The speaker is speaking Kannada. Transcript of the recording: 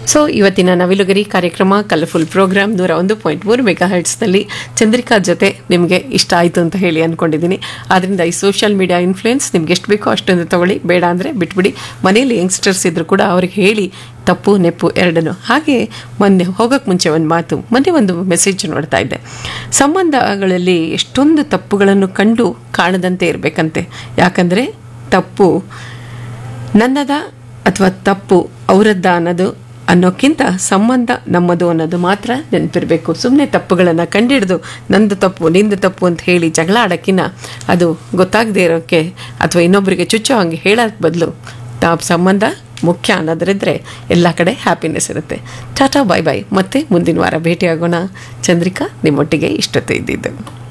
ಸೊ ಇವತ್ತಿನ ನವಿಲುಗರಿ ಕಾರ್ಯಕ್ರಮ ಕಲರ್ಫುಲ್ ಪ್ರೋಗ್ರಾಮ್ ನೂರ ಒಂದು ಪಾಯಿಂಟ್ ಮೂರು ಮೆಗಾ ಹರ್ಟ್ಸ್ನಲ್ಲಿ ಚಂದ್ರಿಕಾ ಜೊತೆ ನಿಮಗೆ ಇಷ್ಟ ಆಯಿತು ಅಂತ ಹೇಳಿ ಅಂದ್ಕೊಂಡಿದ್ದೀನಿ ಆದ್ದರಿಂದ ಈ ಸೋಷಿಯಲ್ ಮೀಡಿಯಾ ಇನ್ಫ್ಲೂಯೆನ್ಸ್ ನಿಮ್ಗೆ ಎಷ್ಟು ಬೇಕೋ ಅಷ್ಟೊಂದು ತಗೊಳ್ಳಿ ಬೇಡ ಅಂದರೆ ಬಿಟ್ಬಿಡಿ ಮನೆಯಲ್ಲಿ ಯಂಗ್ಸ್ಟರ್ಸ್ ಇದ್ದರೂ ಕೂಡ ಅವ್ರಿಗೆ ಹೇಳಿ ತಪ್ಪು ನೆಪ್ಪು ಎರಡನ್ನು ಹಾಗೆ ಮೊನ್ನೆ ಹೋಗೋಕ್ಕೆ ಮುಂಚೆ ಒಂದು ಮಾತು ಮೊನ್ನೆ ಒಂದು ಮೆಸೇಜ್ ನೋಡ್ತಾ ಇದ್ದೆ ಸಂಬಂಧಗಳಲ್ಲಿ ಎಷ್ಟೊಂದು ತಪ್ಪುಗಳನ್ನು ಕಂಡು ಕಾಣದಂತೆ ಇರಬೇಕಂತೆ ಯಾಕಂದರೆ ತಪ್ಪು ನನ್ನದ ಅಥವಾ ತಪ್ಪು ಅವರದ್ದ ಅನ್ನೋದು ಅನ್ನೋಕ್ಕಿಂತ ಸಂಬಂಧ ನಮ್ಮದು ಅನ್ನೋದು ಮಾತ್ರ ನೆನಪಿರಬೇಕು ಸುಮ್ಮನೆ ತಪ್ಪುಗಳನ್ನು ಕಂಡಿಡಿದು ನಂದು ತಪ್ಪು ನಿಂದು ತಪ್ಪು ಅಂತ ಹೇಳಿ ಜಗಳ ಆಡೋಕ್ಕಿಂತ ಅದು ಗೊತ್ತಾಗದೇ ಇರೋಕ್ಕೆ ಅಥವಾ ಇನ್ನೊಬ್ಬರಿಗೆ ಚುಚ್ಚೋ ಹಂಗೆ ಹೇಳೋಕ್ಕೆ ಬದಲು ನಾವು ಸಂಬಂಧ ಮುಖ್ಯ ಅನ್ನೋದ್ರಿದ್ರೆ ಎಲ್ಲ ಕಡೆ ಹ್ಯಾಪಿನೆಸ್ ಇರುತ್ತೆ ಟಾಟಾ ಬಾಯ್ ಬಾಯ್ ಮತ್ತೆ ಮುಂದಿನ ವಾರ ಭೇಟಿಯಾಗೋಣ ಚಂದ್ರಿಕಾ ನಿಮ್ಮೊಟ್ಟಿಗೆ ಇಷ್ಟೊತ್ತೆ ಇದ್ದಿದ್ದು